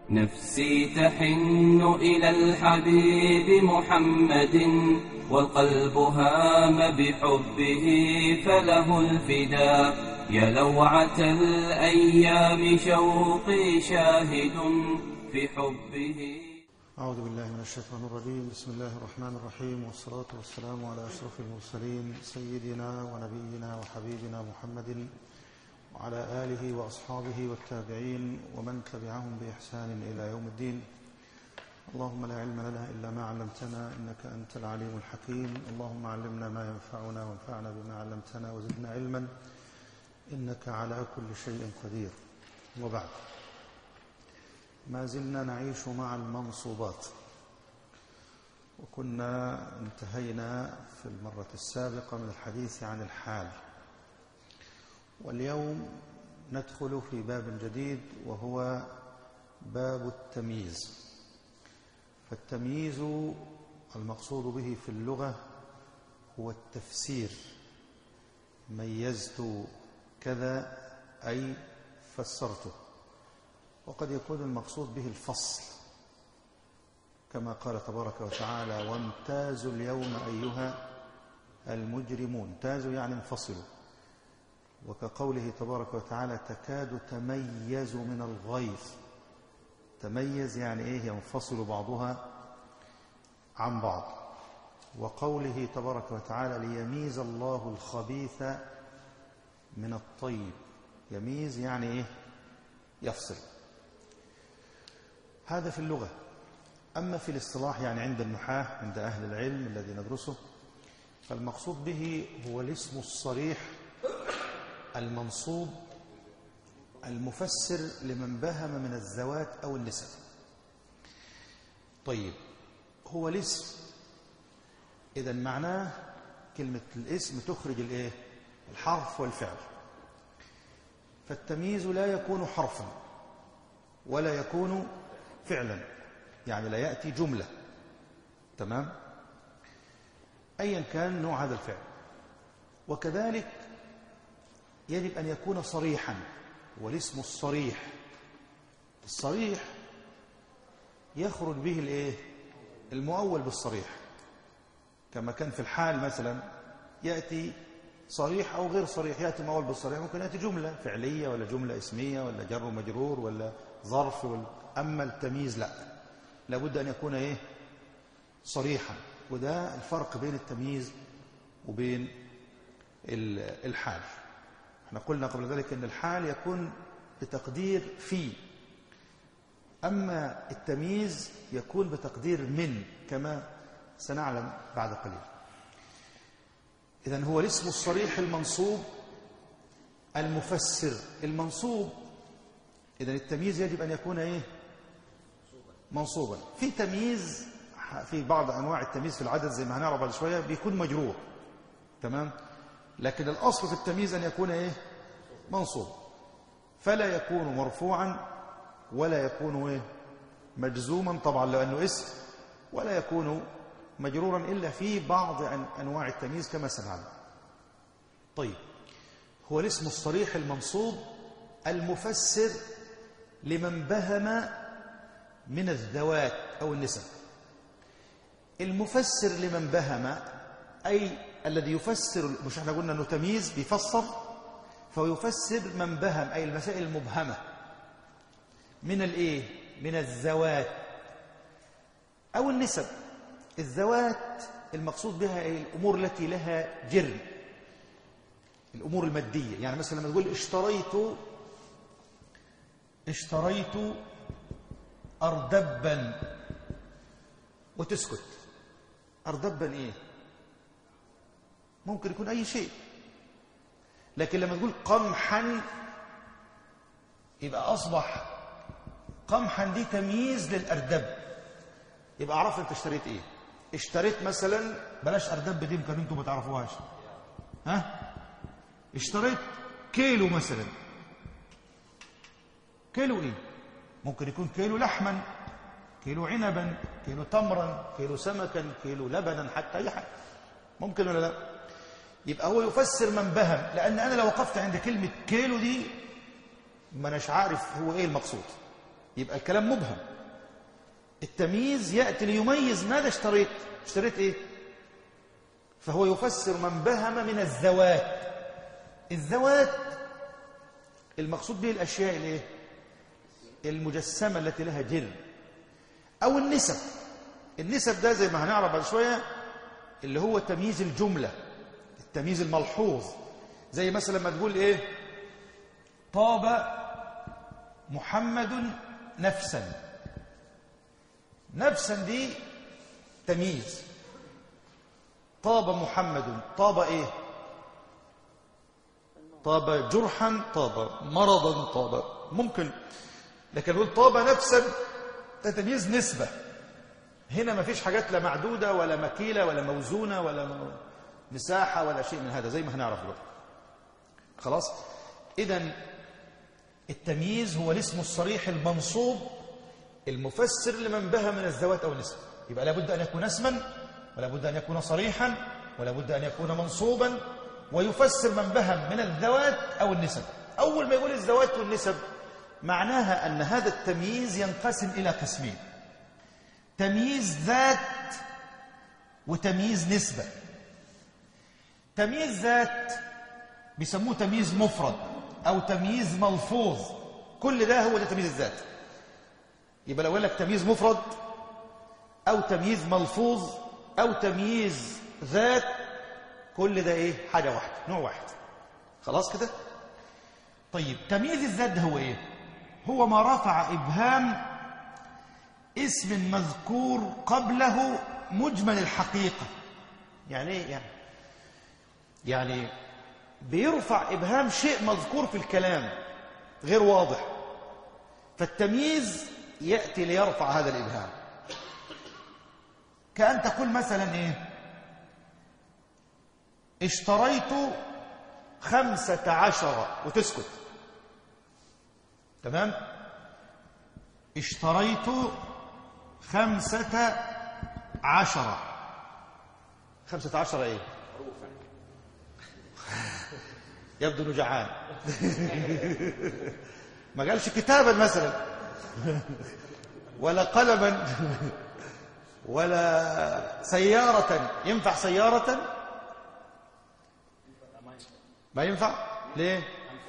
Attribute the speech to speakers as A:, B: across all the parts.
A: نفسي تحن إلى الحبيب محمد والقلب هام بحبه فله الفداء يا لوعة الأيام شوقي شاهد في حبه
B: أعوذ بالله من الشيطان الرجيم بسم الله الرحمن الرحيم والصلاة والسلام على أشرف المرسلين سيدنا ونبينا وحبيبنا محمد وعلى آله وأصحابه والتابعين ومن تبعهم بإحسان إلى يوم الدين اللهم لا علم لنا إلا ما علمتنا إنك أنت العليم الحكيم اللهم علمنا ما ينفعنا وانفعنا بما علمتنا وزدنا علما إنك على كل شيء قدير وبعد ما زلنا نعيش مع المنصوبات وكنا انتهينا في المرة السابقة من الحديث عن الحال واليوم ندخل في باب جديد وهو باب التمييز فالتمييز المقصود به في اللغة هو التفسير ميزت كذا أي فسرته وقد يكون المقصود به الفصل كما قال تبارك وتعالى وامتازوا اليوم أيها المجرمون امتازوا يعني انفصلوا وكقوله تبارك وتعالى تكاد تميز من الغيظ تميز يعني ايه ينفصل بعضها عن بعض وقوله تبارك وتعالى ليميز الله الخبيث من الطيب يميز يعني ايه يفصل هذا في اللغة أما في الاصطلاح يعني عند النحاة عند أهل العلم الذي ندرسه فالمقصود به هو الاسم الصريح المنصوب المفسر لمن بهم من الذوات أو النسب طيب هو الاسم إذا معناه كلمة الاسم تخرج الايه الحرف والفعل فالتمييز لا يكون حرفا ولا يكون فعلا يعني لا يأتي جملة تمام أيا كان نوع هذا الفعل وكذلك يجب أن يكون صريحا والاسم الصريح الصريح يخرج به الايه المؤول بالصريح كما كان في الحال مثلا يأتي صريح أو غير صريح يأتي مؤول بالصريح ممكن يأتي جملة فعلية ولا جملة اسمية ولا جر ومجرور ولا ظرف ولا أما التمييز لا لابد أن يكون إيه صريحا وده الفرق بين التمييز وبين الحال احنا قلنا قبل ذلك أن الحال يكون بتقدير في أما التمييز يكون بتقدير من كما سنعلم بعد قليل إذن هو الاسم الصريح المنصوب المفسر المنصوب إذن التمييز يجب أن يكون إيه منصوبا في تمييز في بعض أنواع التمييز في العدد زي ما هنعرف بعد شوية بيكون مجرور تمام لكن الأصل في التمييز أن يكون إيه منصوب فلا يكون مرفوعا ولا يكون إيه مجزوما طبعا لأنه اسم ولا يكون مجرورا إلا في بعض أنواع التمييز كما سنعلم طيب هو الاسم الصريح المنصوب المفسر لمن بهم من الذوات أو النسب المفسر لمن بهم أي الذي يفسر مش احنا قلنا انه تمييز بيفسر فهو يفسر من بهم أي المسائل المبهمة من الايه من الذوات أو النسب الذوات المقصود بها أي الأمور التي لها جرم الأمور المادية يعني مثلا لما تقول اشتريت اشتريت أردبا وتسكت أردبا إيه ممكن يكون أي شيء لكن لما تقول قمحا يبقى أصبح قمحا دي تمييز للأردب يبقى عرفت أنت اشتريت إيه اشتريت مثلا بلاش أردب دي يمكن أنتم ما تعرفوهاش ها اشتريت كيلو مثلا كيلو إيه ممكن يكون كيلو لحما كيلو عنبا كيلو تمرا كيلو سمكا كيلو لبنا حتى أي حاجة ممكن ولا لا يبقى هو يفسر من بهم لأن أنا لو وقفت عند كلمة كيلو دي ما أناش عارف هو إيه المقصود يبقى الكلام مبهم التمييز يأتي ليميز ماذا اشتريت اشتريت ايه فهو يفسر من بهم من الذوات الذوات المقصود به الأشياء الايه المجسمة التي لها جر أو النسب النسب ده زي ما هنعرف بعد شوية اللي هو تمييز الجملة التمييز الملحوظ زي مثلا لما تقول ايه طاب محمد نفسا نفسا دي تمييز طاب محمد طاب ايه طاب جرحا طاب مرضا طاب ممكن لكن نقول طاب نفسا ده تمييز نسبة هنا ما فيش حاجات لا معدودة ولا مكيلة ولا موزونة ولا مساحة ولا شيء من هذا زي ما هنعرف دلوقتي خلاص إذا التمييز هو الاسم الصريح المنصوب المفسر لمن بها من الذوات أو النسب يبقى لابد أن يكون اسما ولا بد أن يكون صريحا ولا بد أن يكون منصوبا ويفسر من بهم من الذوات أو النسب أول ما يقول الذوات والنسب معناها أن هذا التمييز ينقسم إلى قسمين تمييز ذات وتمييز نسبة تمييز ذات بيسموه تمييز مفرد أو تمييز ملفوظ كل ده هو ده تمييز الذات يبقى لو قال لك تمييز مفرد أو تمييز ملفوظ أو تمييز ذات كل ده إيه حاجة واحدة نوع واحد خلاص كده طيب تمييز الذات ده هو إيه هو ما رفع إبهام اسم مذكور قبله مجمل الحقيقة يعني إيه يعني يعني بيرفع إبهام شيء مذكور في الكلام غير واضح فالتمييز يأتي ليرفع هذا الإبهام كأن تقول مثلا إيه اشتريت خمسة عشر وتسكت تمام اشتريت خمسة عشر خمسة عشر ايه يبدو انه جعان ما قالش كتابا مثلا ولا قلما ولا سيارة ينفع سيارة ما ينفع ليه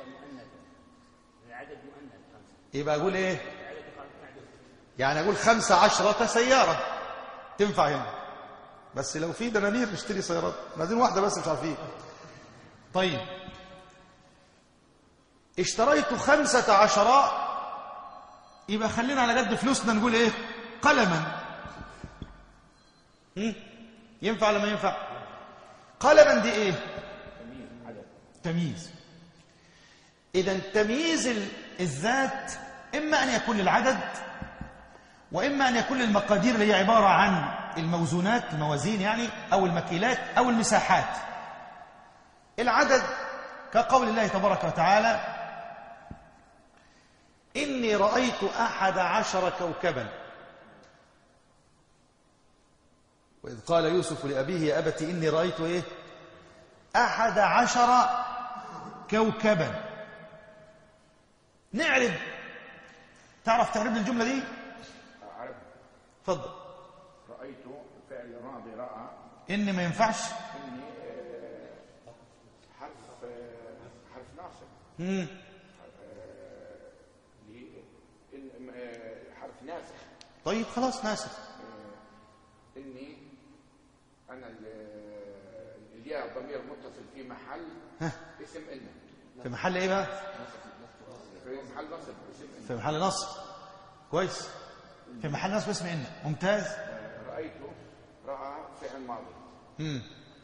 B: يبقى أقول إيه يعني أقول خمسة عشرة سيارة تنفع هنا بس لو في دنانير نشتري سيارات عايزين واحدة بس مش عارفين طيب اشتريت خمسة عشر يبقى خلينا على قد فلوسنا نقول ايه قلما هم؟ ينفع ولا ما ينفع قلما دي ايه تمييز اذا تمييز ال- الذات اما ان يكون للعدد واما ان يكون للمقادير اللي هي عباره عن الموزونات الموازين يعني او المكيلات او المساحات العدد كقول الله تبارك وتعالى إني رأيت أحد عشر كوكبا وإذ قال يوسف لأبيه يا أبت إني رأيت إيه أحد عشر كوكبا نعرب تعرف تعرب لي الجملة دي
C: عرب
B: اتفضل
C: رأيت فعل ماضي رأى
B: إني ما ينفعش
C: إني آه، حرف آه، حرف ناصب
B: مم.
C: ل- إن- آه، حرف ناسخ
B: طيب خلاص ناسف
C: إني أنا ال- الياء ضمير متصل في محل
B: ها.
C: اسم إن
B: في محل إيه بقى
C: في محل نصب اسم إن
B: في محل نصب كويس في محل نصب اسم إن ممتاز
C: رأيت رأى فعل ماضي
B: مم.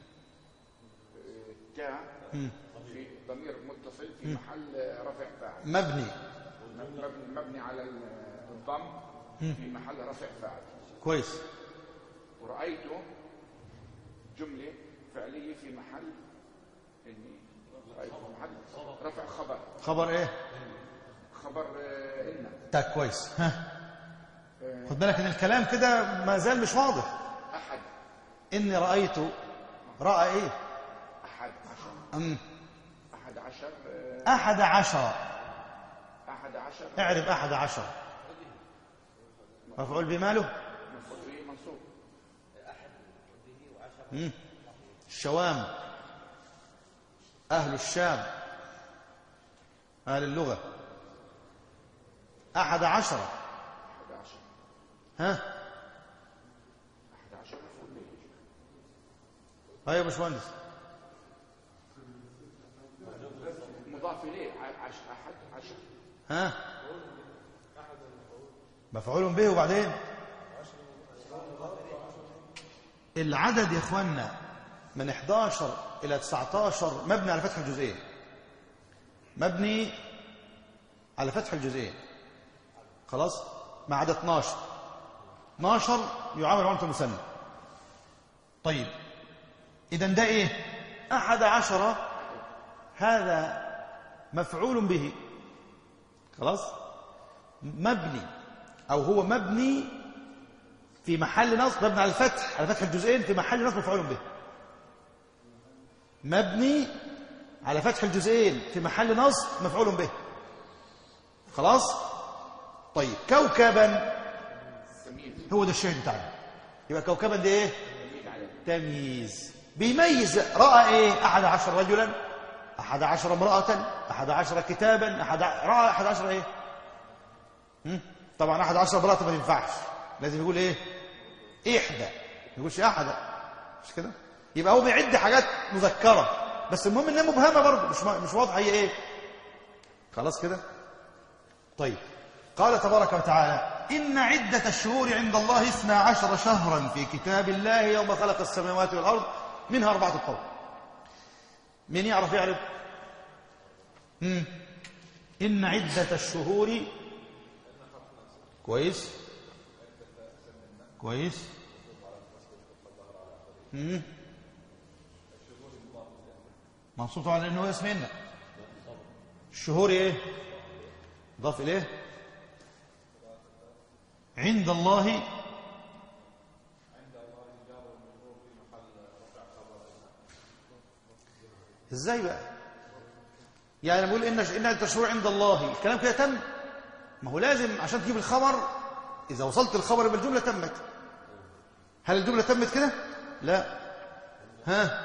C: آه، جاء
B: مم.
C: في ضمير متصل في محل آه، رفع فاعل
B: مبني
C: مبني, مبني على ال- الضم في محل رفع فاعل
B: كويس
C: ورأيت جملة فعلية في محل إني رأيت في محل رفع خبر
B: خبر ايه
C: خبر آه، إن
B: طيب كويس ها خد بالك ان الكلام كده ما زال مش واضح
C: أحد
B: اني رايت راى ايه
C: أحد عشر
B: أم
C: أحد عشر آه،
B: احد عشر
C: أحد عشر
B: اعرف احد عشر مفعول بماله
C: مفعول به منصوب
B: الشوام أهل الشام أهل اللغة أحد عشر
C: 11
B: ها
C: 11 مفعول به
B: أيوة يا باشمهندس
C: مضاف اليه ع- عش احد عشر
B: ها مفعول به وبعدين العدد يا اخوانا من 11 الى 19 مبني على فتح الجزئين مبني على فتح الجزئين خلاص ما عدا 12 12 يعامل عملة المثنى طيب اذا ده ايه احد عشر هذا مفعول به خلاص مبني او هو مبني في محل نصب مبني على الفتح على فتح الجزئين في محل نصب مفعول به مبني على فتح الجزئين في محل نصب مفعول به خلاص طيب كوكبا
C: تمييز
B: هو ده الشاهد بتاعنا يبقى كوكبا دي ايه
C: تمييز عليه
B: تمييز بيميز رأى ايه أحد عشر رجلا أحد عشر امرأة أحد عشر كتابا أحد ع- رأى أحد عشر ايه هم؟ طبعا أحد عشر امرأة ما ينفعش لازم يقول ايه إحدى ما يقولش أحد مش كده يبقى هو بيعد حاجات مذكرة بس المهم انها مبهمة برضه مش مش واضحة هي ايه خلاص كده طيب قال تبارك وتعالى إن عدة الشهور عند الله اثنا عشر شهرا في كتاب الله يوم خلق السماوات والأرض منها أربعة قول من يعرف يعرف مم. إن عدة الشهور كويس كويس مم. منصوب طبعا لأنه اسم إن الشهور إيه ضاف إليه عند الله ازاي بقى يعني بقول ان ان التشريع عند الله الكلام كده تم ما هو لازم عشان تجيب الخبر اذا وصلت الخبر يبقى الجمله تمت هل الجمله تمت كده لا ها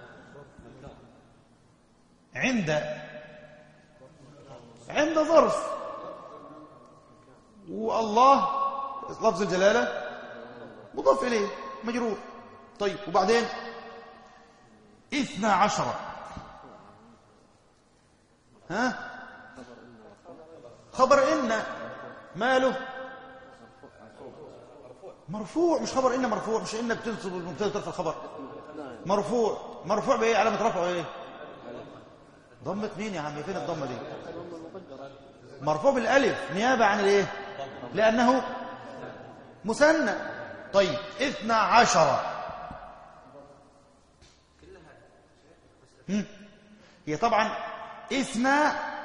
B: عند عند ظرف والله لفظ الجلاله مضاف اليه مجرور طيب وبعدين اثنا عشر ها خبر إن ماله مرفوع مش خبر إن مرفوع مش إن بتنصب المبتدا ترفع الخبر مرفوع مرفوع بإيه علامة رفعه إيه ضمة مين يا عم فين الضمة دي مرفوع بالألف نيابة عن الإيه لأنه مثنى طيب اثنا عشر هم؟ هي طبعا اثنى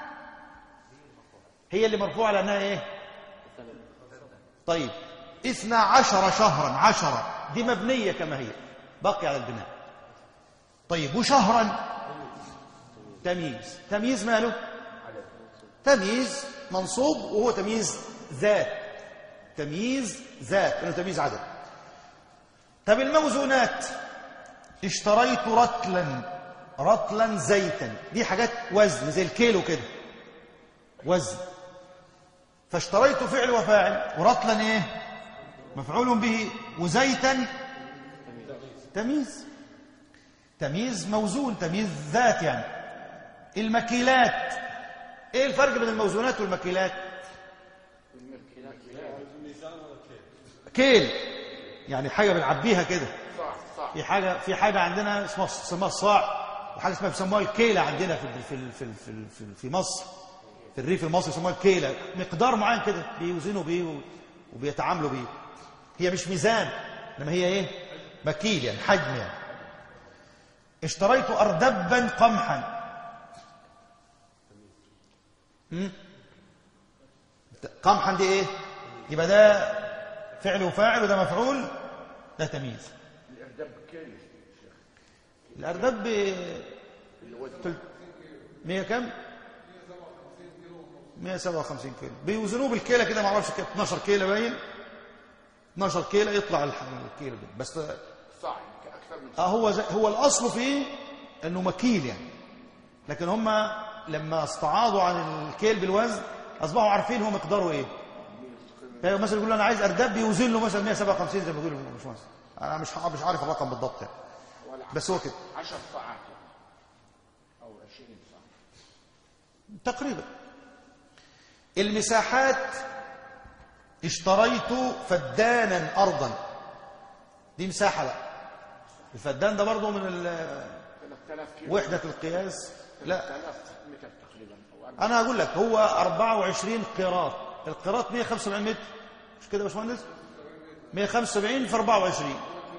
B: هي اللي مرفوعة لأنها ايه طيب اثنى عشر شهرا عشرة دي مبنية كما هي بقي على البناء طيب وشهرا تمييز تمييز ماله تمييز منصوب وهو تمييز ذات تمييز ذات انه تمييز عدد طب الموزونات اشتريت رطلا رطلا زيتا دي حاجات وزن زي الكيلو كده وزن فاشتريت فعل وفاعل ورطلا ايه مفعول به وزيتا تمييز تمييز موزون تمييز ذات يعني المكيلات ايه الفرق بين الموزونات والمكيلات كيل يعني حاجه بنعبيها كده
C: صح صح
B: في حاجه في حاجه عندنا اسمها اسمها الصاع وحاجه اسمها بيسموها الكيله عندنا في في في في في, في مصر في الريف المصري يسموها الكيله مقدار معين كده بيوزنوا بيه وبيتعاملوا بيه هي مش ميزان انما هي ايه مكيل يعني حجم يعني اشتريت اردبا قمحا هم؟ قمحا دي ايه يبقى ده فعل وفاعل وده مفعول ده تمييز
C: الارداب كيف
B: الأرداب ب تل- مية كم؟ 157 كيلو بيوزنوه بالكيلة كده ما اعرفش كده 12 كيلو باين 12 كيلو يطلع الح- الكيلو ده بس
C: صاع اكثر من
B: اه هو زي هو الاصل فيه انه مكيل يعني لكن هم لما استعاضوا عن الكيل بالوزن اصبحوا عارفين هو مقداره ايه فهو مثلا يقول له انا عايز ارداب بيوزن له مثلا 157 زي ما بيقولوا مش مثلا انا مش مش عارف الرقم بالضبط يعني
C: ولا
B: بس هو كده
C: 10 ساعات او 20 ساعه
B: تقريبا المساحات اشتريت فدانا ارضا دي مساحه بقى الفدان ده برضه من ال-
C: 3000 كيلو
B: وحده القياس لا
C: 3000 متر تقريبا او أربعة.
B: انا هقول لك هو 24 قيراط القيراط 175 متر مش كده يا باشمهندس 175 في 24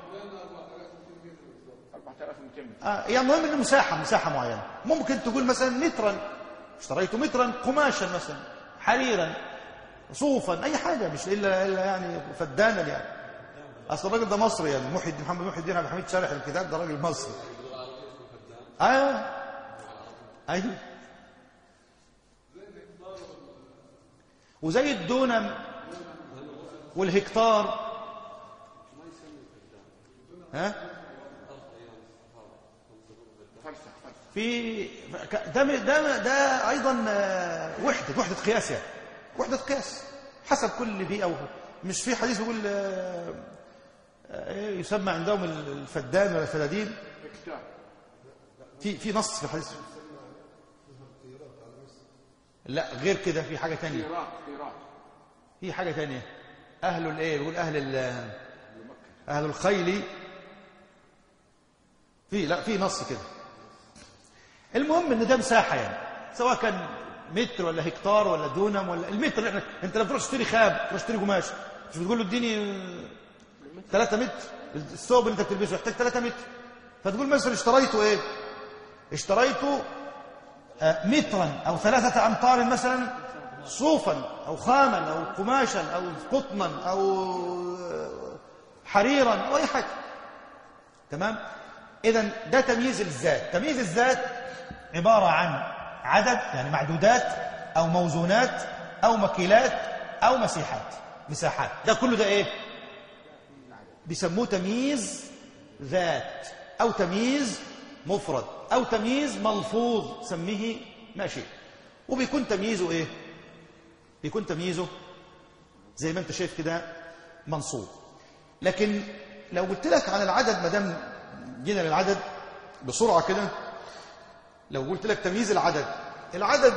C: 4200 متر
B: آه يعني المهم انه مساحه مساحه معينه ممكن تقول مثلا مترا اشتريت مترا قماشا مثلا حريرا صوفا اي حاجه مش الا الا يعني فدانا يعني اصل الراجل ده مصري يعني محي الدين محمد محي الدين عبد الحميد شارح الكتاب ده راجل مصري ايوه ايوه وزي الدونم والهكتار ها
C: فرسخ فرسخ
B: في ده ده ده ايضا آه، وحده وحده قياس يعني وحده قياس حسب كل بيئه وهو. مش في حديث بيقول آه، آه، إيه يسمى عندهم الفدان ولا الفدادين
C: هكتار
B: في في نص في الحديث لا غير كده في حاجه تانية
C: قيراط قيراط
B: في حاجه تانية اهل الايه بيقول اهل ال- اهل الخيل في لا في نص كده المهم ان ده مساحه يعني سواء كان متر ولا هكتار ولا دونم ولا المتر اللي احنا انت لما تروح تشتري خاب تروح تشتري قماش مش بتقول له اديني 3 متر الثوب اللي انت بتلبسه يحتاج 3 متر فتقول مثلا اشتريته ايه اشتريته آه، مترا او ثلاثة امتار مثلا صوفا او خاما او قماشا او قطنا او آه، حريرا او اي حاجه تمام اذا ده تمييز الذات تمييز الذات عباره عن عدد يعني معدودات او موزونات او مكيلات او مسيحات مساحات ده كله ده ايه بيسموه تمييز ذات او تمييز مفرد او تمييز ملفوظ سميه ما شئت وبيكون تمييزه ايه بيكون تمييزه زي ما انت شايف كده منصوب لكن لو قلت لك عن العدد ما دام جينا للعدد بسرعه كده لو قلت لك تمييز العدد العدد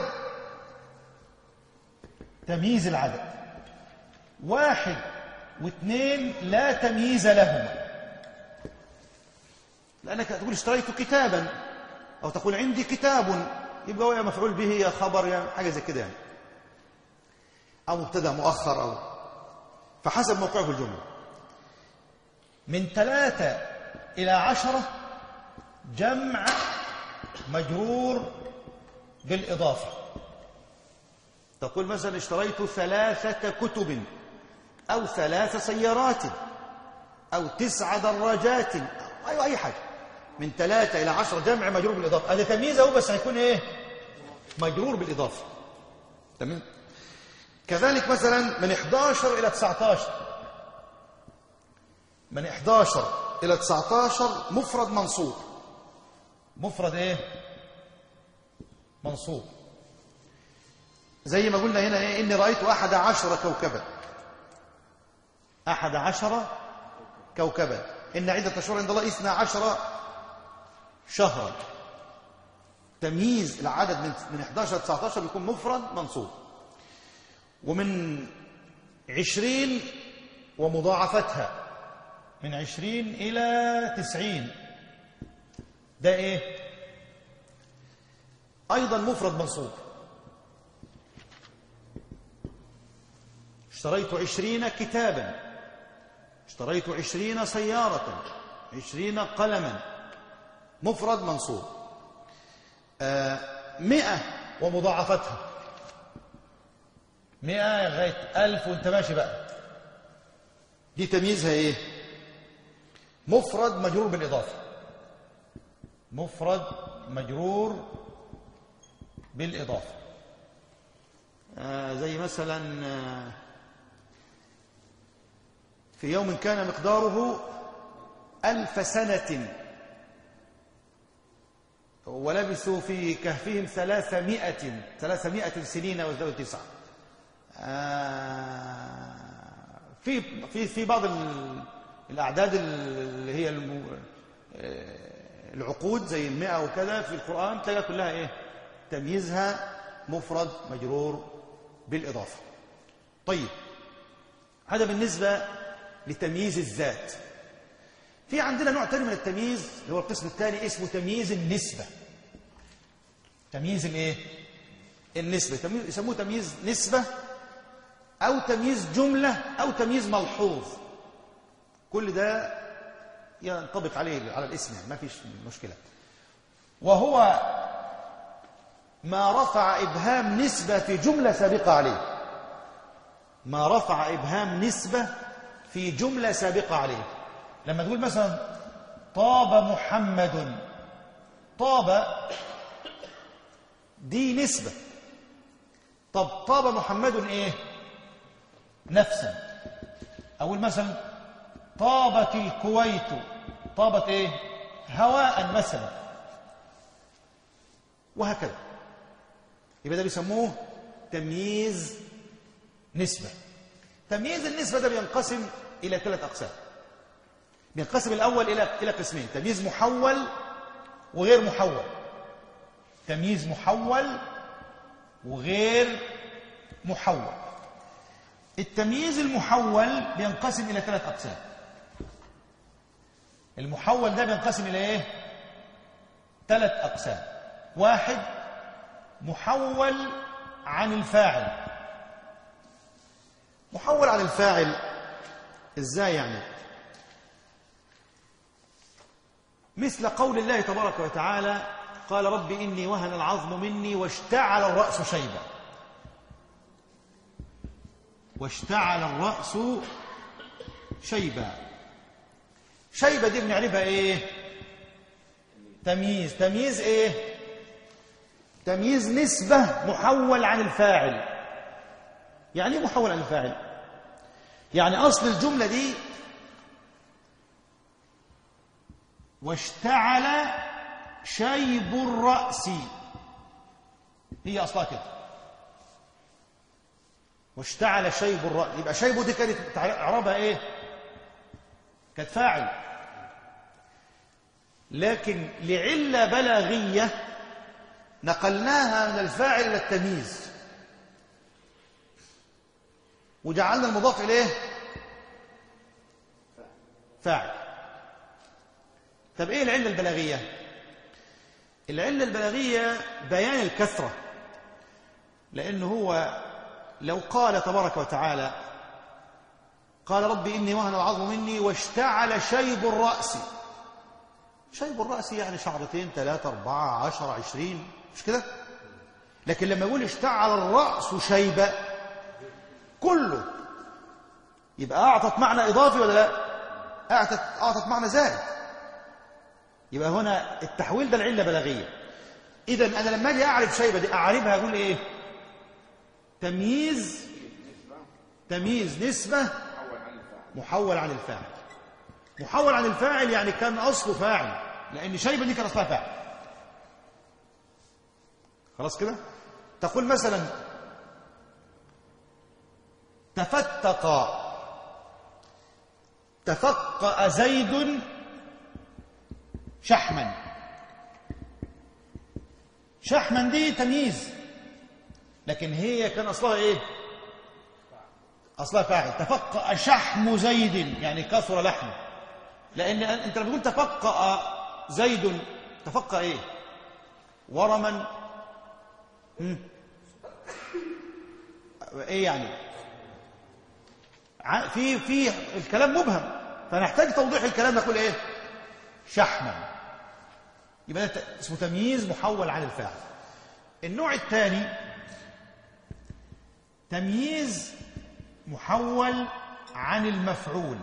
B: تمييز العدد واحد واثنين لا تمييز لهما لأنك تقول اشتريت كتابا أو تقول عندي كتاب يبقى هو يا مفعول به يا خبر يا حاجة زي كده يعني أو مبتدأ مؤخر أو فحسب موقعه في الجملة من ثلاثة إلى عشرة جمع مجرور بالإضافة تقول مثلا اشتريت ثلاثة كتب أو ثلاث سيارات أو تسع دراجات أيوة أي حاجة من ثلاثة إلى عشرة جمع مجرور بالإضافة هذا تمييز أهو بس هيكون إيه مجرور بالإضافة تمام كذلك مثلا من 11 إلى 19 من 11 إلى 19 مفرد منصوب مفرد إيه منصوب زي ما قلنا هنا إيه إني رأيت أحد عشر كوكبا أحد عشر كوكبا إن عدة أشهر عند الله إثنى عشر شهرا تمييز العدد من من 11 ل 19 بيكون مفرد منصوب ومن 20 ومضاعفتها من 20 إلى 90 ده إيه؟ أيضا مفرد منصوب اشتريت عشرين كتابا اشتريت عشرين سيارة عشرين قلما مفرد منصوب آه مئة ومضاعفتها مئة لغاية ألف وانت ماشي بقى دي تمييزها ايه مفرد مجرور بالإضافة مفرد مجرور بالإضافة آه زي مثلا آه في يوم كان مقداره ألف سنة ولبثوا في كهفهم ثلاثمائة ثلاثمائة سنين وازدادوا تسعة آه في في في بعض ال- الأعداد اللي هي الم- آه، العقود زي المئة وكذا في القرآن تلاقيها كلها إيه تمييزها مفرد مجرور بالإضافة طيب هذا بالنسبة لتمييز الذات في عندنا نوع تاني من التمييز اللي هو القسم الثاني اسمه تمييز النسبة تمييز الايه النسبة تمييز يسموه تمييز نسبة أو تمييز جملة أو تمييز ملحوظ كل ده ينطبق عليه على الاسم يعني ما فيش مشكلة وهو ما رفع إبهام نسبة في جملة سابقة عليه ما رفع إبهام نسبة في جملة سابقة عليه لما تقول مثلا طاب محمد طاب دي نسبة طب طاب محمد ايه نفسا اقول مثلا طابت الكويت طابت ايه هواء مثلا وهكذا يبقى ده بيسموه تمييز نسبة تمييز النسبة ده بينقسم إلى ثلاث أقسام بينقسم الأول إلى إلى قسمين تمييز محول وغير محول تمييز محول وغير محول التمييز المحول بينقسم إلى ثلاث أقسام المحول ده بينقسم إلى إيه؟ ثلاث أقسام واحد محول عن الفاعل محول عن الفاعل ازاي يعني مثل قول الله تبارك وتعالى قال رب إني وهن العظم مني واشتعل الرأس شيبا واشتعل الرأس شيبا شيبة دي بنعرفها ايه تمييز تمييز ايه تمييز نسبة محول عن الفاعل يعني ايه محول عن الفاعل يعني أصل الجملة دي واشتعل شيب الرأس هي أصلها كده واشتعل شيب الرأس يبقى شيبه دي كانت إعرابها إيه كانت فاعل لكن لعلة بلاغية نقلناها من الفاعل إلى التمييز وجعلنا المضاف إليه فاعل طب إيه العلة البلاغية العلة البلاغية بيان الكثرة لأنه هو لو قال تبارك وتعالى قال رب إني وهن العظم مني واشتعل شيب الرأس شيب الرأس يعني شعرتين ثلاثة أربعة عشر عشرين مش كده لكن لما يقول اشتعل الرأس شيبة كله يبقى أعطت معنى إضافي ولا لا أعطت, أعطت معنى زائد يبقى هنا التحويل ده العلة بلاغية إذا أنا لما أجي أعرف شيبة دي أعرفها أقول إيه تمييز تمييز نسبة
C: أول عن الفاعل
B: محول عن الفاعل محول عن الفاعل يعني كان أصله فاعل لأن شيبة دي كان أصلها فاعل خلاص كده تقول مثلا تفتق تفقأ زيد شحما شحما دي تمييز لكن هي كان أصلها إيه أصلها فاعل تفقأ شحم زيد يعني كثر لحمه لأن أنت لما تقول تفقأ زيد تفقأ إيه ورما هم؟ إيه يعني ع- في في الكلام مبهم فنحتاج توضيح الكلام نقول إيه شحما يبقى ده ت- اسمه تمييز محول عن الفاعل النوع الثاني تمييز محول عن المفعول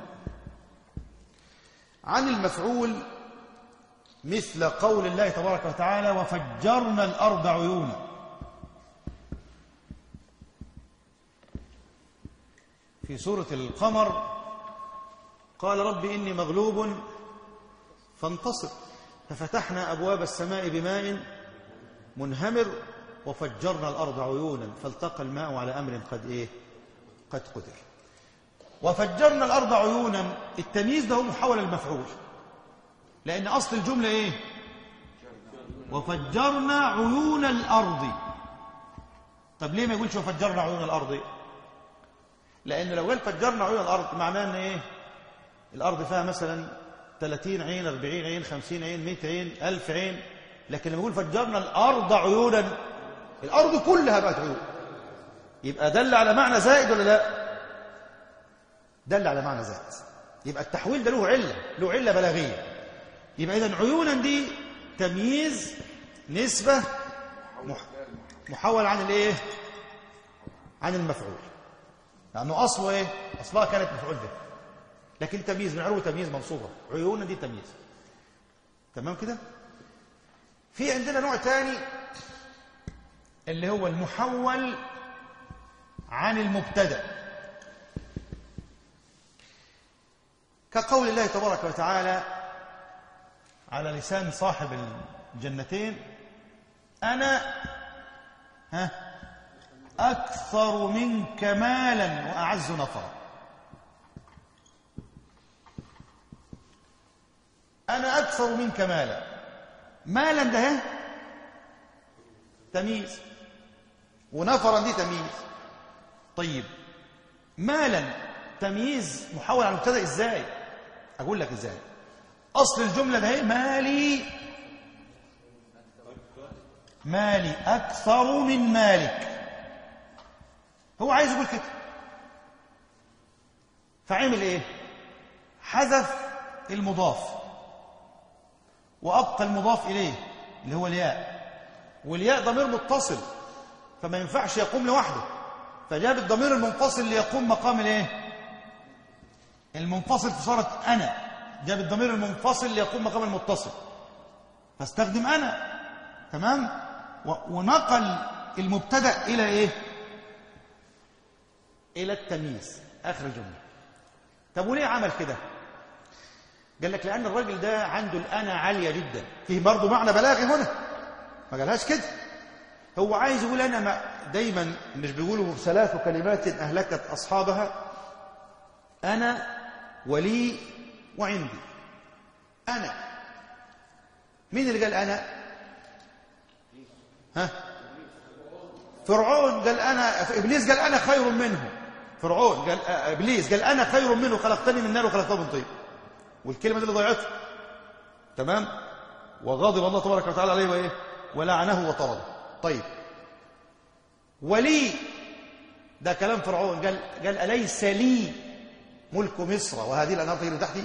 B: عن المفعول مثل قول الله تبارك وتعالى وفجرنا الأرض عيونا في سورة القمر قال رب إني مغلوب فانتصر ففتحنا أبواب السماء بماء منهمر وفجرنا الأرض عيونا فالتقى الماء على أمر قد إيه قد قدر وفجرنا الأرض عيونا التمييز ده هو محاولة المفعول لأن أصل الجملة إيه وفجرنا عيون الأرض طب ليه ما يقولش وفجرنا عيون الأرض لأن لو قال فجرنا عيون الأرض معناه أن إيه الأرض فيها مثلا 30 عين 40 عين 50 عين 100 عين 1000 عين لكن لما يقول فجرنا الأرض عيونا الأرض كلها بقت عيون يبقى دل على معنى زائد ولا لا دل على معنى زائد يبقى التحويل ده له علة له علة بلاغية يبقى إذا عيونا دي تمييز نسبة مح... محول عن الايه عن المفعول لأنه أصله إيه أصلها كانت مفعول به لكن تمييز من عروة تمييز منصوبة عيونا دي تمييز تمام كده في عندنا نوع تاني اللي هو المحول عن المبتدا كقول الله تبارك وتعالى على لسان صاحب الجنتين أنا ها أكثر منك مالا وأعز نفرا أنا أكثر منك مالا مالا ده ها تمييز ونفرا دي تمييز طيب مالا تمييز محاول على المبتدا ازاي اقول لك ازاي اصل الجمله ده ايه مالي مالي اكثر من مالك هو عايز يقول كده فعمل ايه حذف المضاف وابقى المضاف اليه اللي هو الياء والياء ضمير متصل فما ينفعش يقوم لوحده فجاب الضمير المنفصل ليقوم مقام الايه المنفصل في صورة أنا جاب الضمير المنفصل ليقوم مقام المتصل فاستخدم أنا تمام ونقل المبتدأ إلى إيه إلى التمييز آخر الجملة طب وليه عمل كده قال لك لأن الراجل ده عنده الأنا عالية جدا فيه برضه معنى بلاغي هنا ما قالهاش كده هو عايز يقول أنا ما دايما مش بيقولوا ثلاث كلمات أهلكت أصحابها أنا ولي وعندي أنا مين اللي قال أنا ها فرعون قال أنا إبليس قال أنا خير منه فرعون قال إبليس قال أنا خير منه خلقتني من نار وخلقته من طين والكلمة دي اللي ضيعته تمام وغاضب الله تبارك وتعالى عليه وإيه ولعنه وطرده طيب ولي ده كلام فرعون قال قال أليس لي ملك مصر وهذه الأنهار تجري تحتي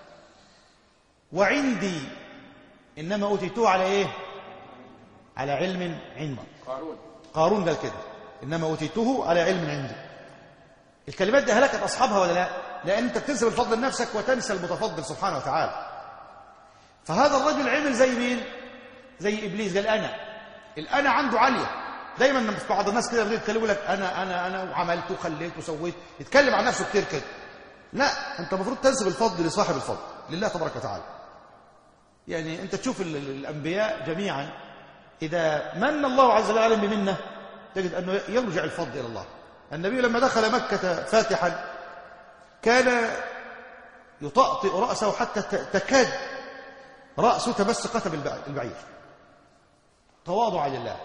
B: وعندي إنما أوتيتوه على إيه على علم عندي
C: قارون
B: قارون قال كده إنما أوتيته على علم عندي الكلمات دي هلكت أصحابها ولا لا لأن أنت بتنسب الفضل لنفسك وتنسى المتفضل سبحانه وتعالى فهذا الرجل عمل زي مين زي إبليس قال أنا الأنا عنده عالية دايما لما بعض الناس كده بيجي يتكلموا لك أنا أنا أنا وعملت وخليت وسويت يتكلم عن نفسه كتير كده لا أنت المفروض تنسب الفضل لصاحب الفضل لله تبارك وتعالى يعني أنت تشوف ال- ال- الأنبياء جميعا إذا من الله عز وجل عليهم بمنه تجد أنه يرجع الفضل إلى الله النبي لما دخل مكة فاتحا كان يطأطئ رأسه حتى ت- تكاد رأسه تمس قتب البع- البعير تواضعا لله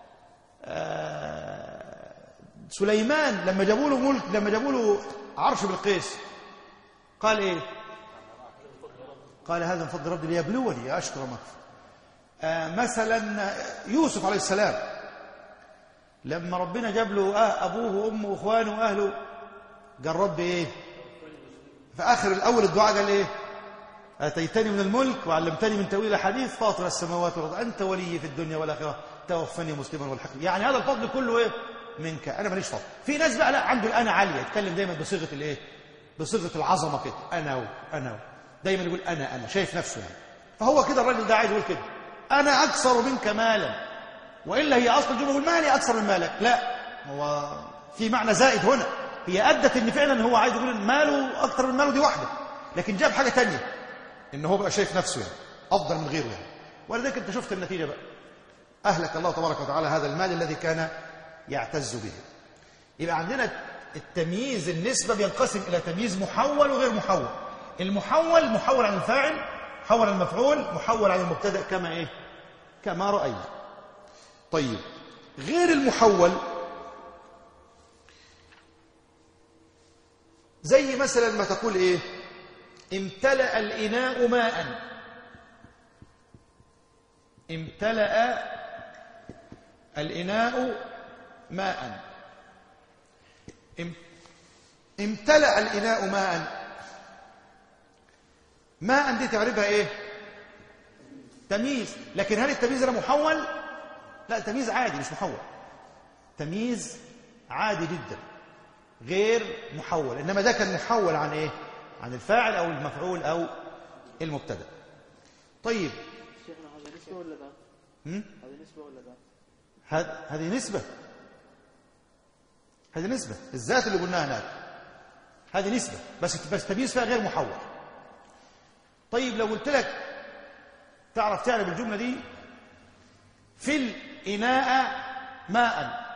B: آه، سليمان لما جابوا له ملك لما جابوا له عرش بالقيس قال ايه قال هذا من فضل ربي ليبلوني اشكر أم اكفر آه مثلا يوسف عليه السلام لما ربنا جاب له آه ابوه وامه واخوانه واهله قال رب ايه في اخر الاول الدعاء قال ايه اتيتني من الملك وعلمتني من تاويل الحديث فاطر السماوات والارض انت ولي في الدنيا والاخره توفني مسلما والحكم يعني هذا الفضل كله ايه منك انا ماليش فضل في ناس بقى لا عنده الانا عاليه يتكلم دايما بصيغه الايه بصيغه العظمه كده انا و انا و دايما يقول انا انا شايف نفسه يعني فهو كده الراجل ده عايز يقول كده انا اكثر منك مالا والا هي اصل الجمله يقول مالي اكثر من مالك لا هو في معنى زائد هنا هي ادت ان فعلا هو عايز يقول إن ماله اكثر من ماله دي واحده لكن جاب حاجة تانية إن هو بقى شايف نفسه يعني أفضل من غيره يعني ولذلك أنت شفت النتيجة بقى أهلك الله تبارك وتعالى هذا المال الذي كان يعتز به يبقى عندنا التمييز النسبة بينقسم إلى تمييز محول وغير محول المحول محول عن الفاعل محول عن المفعول محول عن المبتدأ كما إيه كما رأينا طيب غير المحول زي مثلا ما تقول إيه امتلأ الإناء ماء امتلأ الإناء ماء ام- امتلأ الإناء ماء ماء دي تعرفها ايه تمييز لكن هل التمييز ده محول لا تمييز عادي مش محول تمييز عادي جدا غير محول انما ده كان محول عن ايه عن الفاعل او المفعول او المبتدا طيب
D: شيخنا هذا نسبة ولا ذات؟
B: هم؟
D: هذا نسبة ولا ذات؟
B: هذ- هذه نسبة هذه نسبة الذات اللي قلناها هناك هذه نسبة بس بس تمييز فيها غير محول طيب لو قلت لك تعرف تعرف الجملة دي في الإناء ماء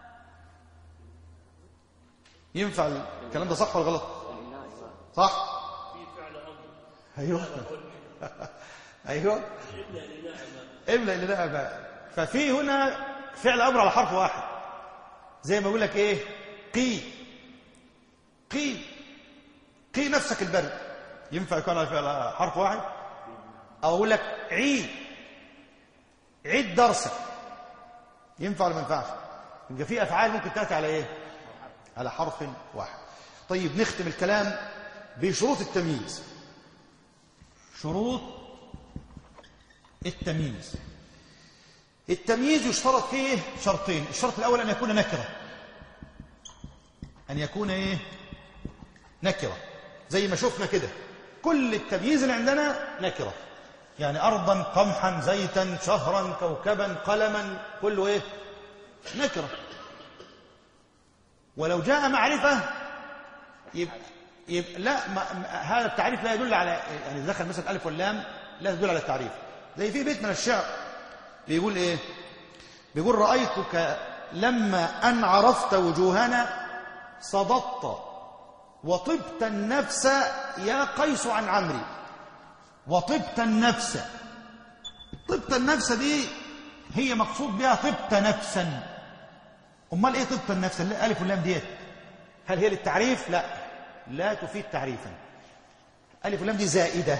B: ينفع الكلام ده صح ولا غلط صح ايوه ايوه املأ الإناء ماء ففي هنا فعل أمر على حرف واحد زي ما يقول لك إيه قي قي قي نفسك البرد ينفع يكون على فعل حرف واحد أو أقول لك عي عيد درسك ينفع ولا ما ينفعش يبقى في أفعال ممكن تأتي على إيه على حرف واحد طيب نختم الكلام بشروط التمييز شروط التمييز التمييز يشترط فيه شرطين الشرط الأول أن يكون نكرة أن يكون إيه نكرة زي ما شفنا كده كل التمييز اللي عندنا نكرة يعني أرضا قمحا زيتا شهرا كوكبا قلما كله إيه نكرة ولو جاء معرفة يبقى, يبقى لا ما ما- هذا التعريف لا يدل على يعني إذا دخل مثلا ألف واللام لا يدل على التعريف زي في بيت من الشعر بيقول ايه بيقول رأيتك لما أن عرفت وجوهنا صددت وطبت النفس يا قيس عن عمري وطبت النفس طبت النفس دي هي مقصود بها طبت نفسا امال ايه طبت النفس الالف واللام ديت هل هي للتعريف لا لا تفيد تعريفا الف واللام دي زائده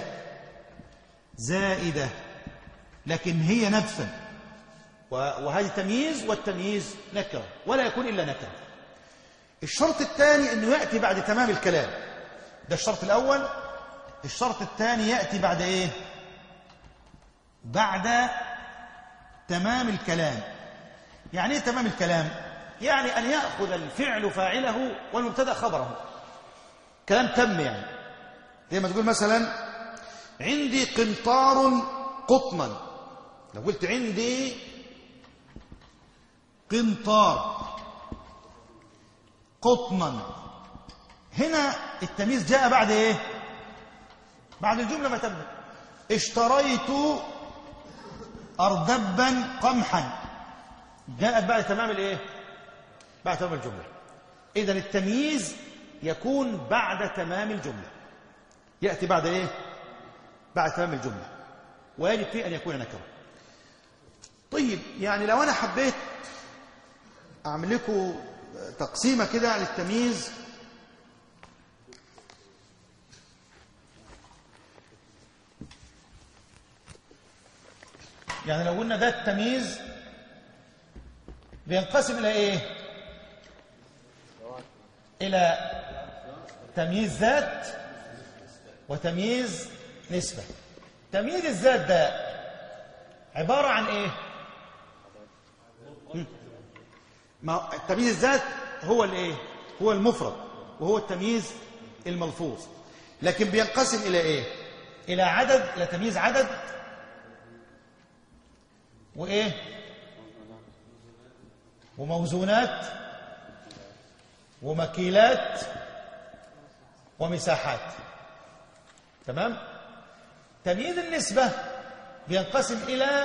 B: زائده لكن هي نفسا و- وهذه تمييز والتمييز نكره ولا يكون الا نكره الشرط الثاني انه ياتي بعد تمام الكلام ده الشرط الاول الشرط الثاني ياتي بعد ايه بعد تمام الكلام يعني ايه تمام الكلام يعني ان ياخذ الفعل فاعله والمبتدا خبره كلام تم يعني زي ما تقول مثلا عندي قنطار قطنا لو قلت عندي قنطار قطنا هنا التمييز جاء بعد ايه بعد الجمله ما تمت اشتريت اردبا قمحا جاءت بعد تمام الايه بعد تمام الجمله اذا التمييز يكون بعد تمام الجمله ياتي بعد ايه بعد تمام الجمله ويجب فيه ان يكون نكره طيب يعني لو انا حبيت اعمل لكم تقسيمه كده للتمييز يعني لو قلنا ده التمييز بينقسم الى ايه الى تمييز ذات وتمييز نسبه تمييز الذات ده عباره عن ايه مم. ما التمييز الذات هو الايه هو المفرد وهو التمييز الملفوظ لكن بينقسم الى ايه الى عدد الى تمييز عدد وايه وموزونات ومكيلات ومساحات تمام تمييز النسبة بينقسم إلى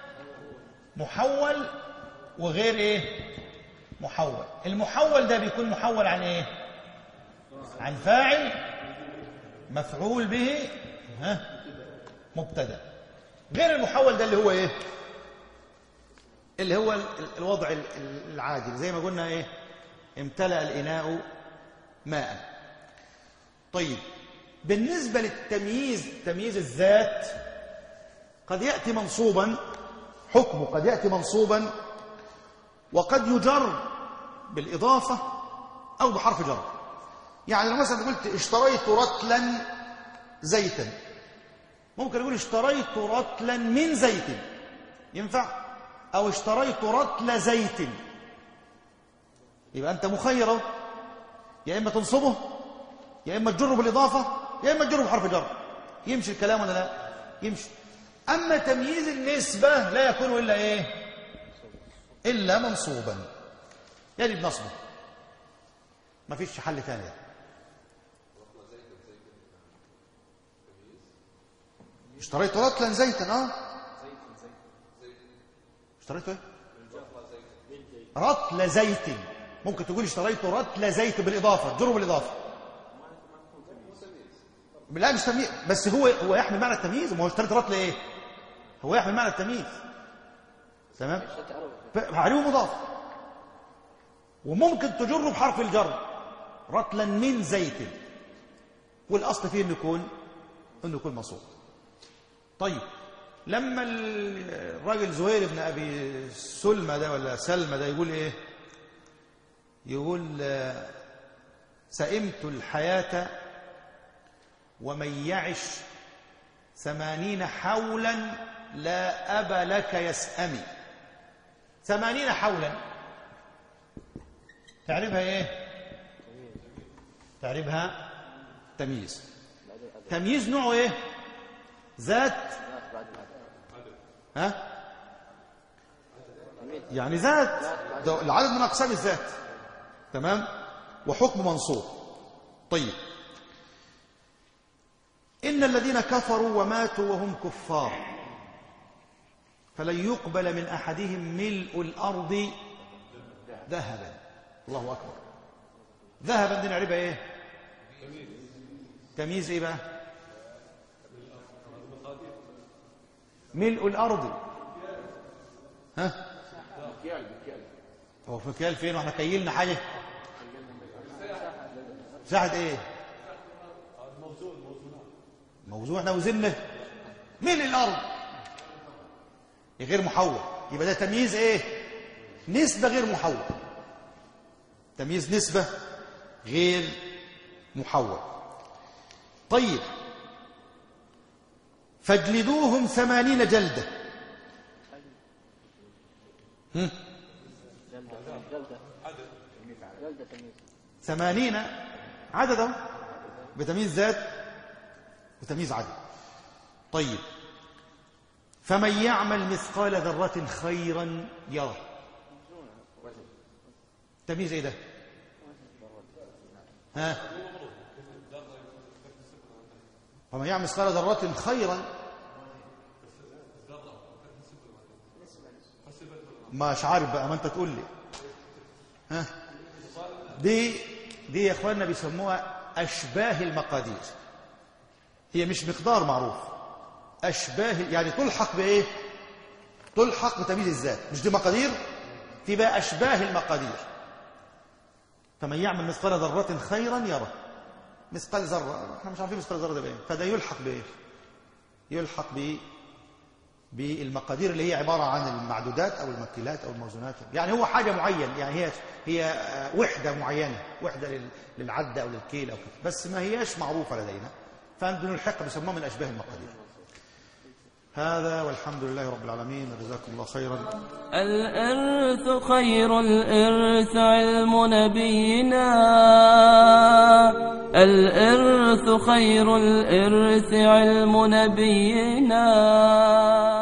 B: محول وغير إيه محول المحول ده بيكون محول عن إيه عن فاعل مفعول به ها مبتدا غير المحول ده اللي هو ايه اللي هو ال- الوضع ال- ال- العادي زي ما قلنا ايه امتلأ الإناء ماء طيب بالنسبة للتمييز تمييز الذات قد يأتي منصوبا حكمه قد يأتي منصوبا وقد يجر بالإضافة أو بحرف جر يعني لو مثلا قلت اشتريت رتلا زيتا ممكن اقول اشتريت رتلا من زيت ينفع او اشتريت رتل زيت يبقى انت مخير أهو. يا اما تنصبه يا اما تجره بالاضافه يا اما تجره بحرف جر يمشي الكلام ولا لا يمشي اما تمييز النسبه لا يكون الا ايه الا منصوبا يعني بنصبه ما فيش حل ثاني يعني. اشتريت رطلا زيتا اه اشتريت ايه رطل زيت ممكن تقول اشتريت رطل زيت بالاضافه جره بالاضافه لا مش تمييز بس هو هو يحمل معنى التمييز ما هو اشتريت رطل ايه هو يحمل معنى التمييز تمام عليه مضاف وممكن تجره بحرف الجر رطلا من زيت والاصل فيه انه يكون انه يكون منصوب طيب لما الراجل زهير بن ابي سلمى ده ولا سلمى ده يقول ايه يقول آه، سئمت الحياة ومن يعش ثمانين حولا لا أب لك يسأمي ثمانين حولا تعرفها ايه تعرفها تمييز تمييز نوعه ايه ذات ها يعني ذات ده العدد من اقسام الذات تمام وحكم منصوب طيب ان الذين كفروا وماتوا وهم كفار فلن يقبل من احدهم ملء الارض ذهبا الله اكبر ذهبا دي نعرفها ايه تمييز ايه بقى ملء الارض ها
C: مكيال مكيال
B: هو في مكيال فين واحنا كيلنا حاجه ساعة ايه موزون احنا وزننا ملء الارض غير محول يبقى ده تمييز ايه نسبة غير محول تمييز نسبة غير محول طيب فاجلدوهم ثمانين جلدة هم؟
D: جلدة جلدة جلدة تمييز
B: ثمانين عددا بتمييز ذات وتمييز عدد طيب فمن يعمل مثقال ذرة خيرا يره تمييز ايه ده ها فمن يعمل مثقال ذرة خيرا مش عارف بقى ما انت تقول لي ها دي دي يا اخواننا بيسموها اشباه المقادير هي مش مقدار معروف اشباه يعني تلحق بايه تلحق بتمييز الذات مش دي مقادير في بقى اشباه المقادير فمن يعمل مثقال ذره خيرا يره مثقال ذره احنا مش عارفين مثقال ذره ده بايه فده يلحق بايه يلحق ب بالمقادير اللي هي عبارة عن المعدودات أو المكيلات أو الموزونات يعني هو حاجة معين يعني هي هي آه، وحدة معينة وحدة لل- للعد أو للكيل أو كده بس ما هياش معروفة لدينا فبنلحق بسموها من أشباه المقادير هذا والحمد لله رب العالمين جزاكم الله خيرا
A: الإرث خير الإرث علم نبينا الإرث خير الإرث علم نبينا